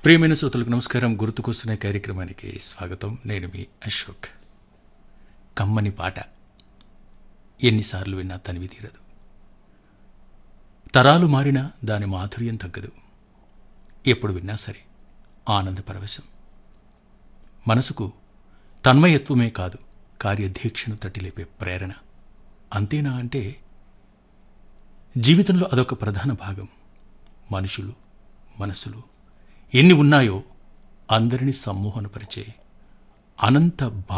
ప్రియమైన శ్రోతలకు నమస్కారం గుర్తుకొస్తున్న కార్యక్రమానికి స్వాగతం నేను మీ అశోక్ కమ్మని పాట ఎన్నిసార్లు విన్నా తనివి తీరదు తరాలు మారినా దాని మాధుర్యం తగ్గదు ఎప్పుడు విన్నా సరే ఆనంద పరవశం మనసుకు తన్మయత్వమే కాదు కార్యదీక్షను తట్టిలేపే ప్రేరణ అంతేనా అంటే జీవితంలో అదొక ప్రధాన భాగం మనుషులు మనసులు ఎన్ని ఉన్నాయో అందరినీ సమ్మోహనపరిచే అనంత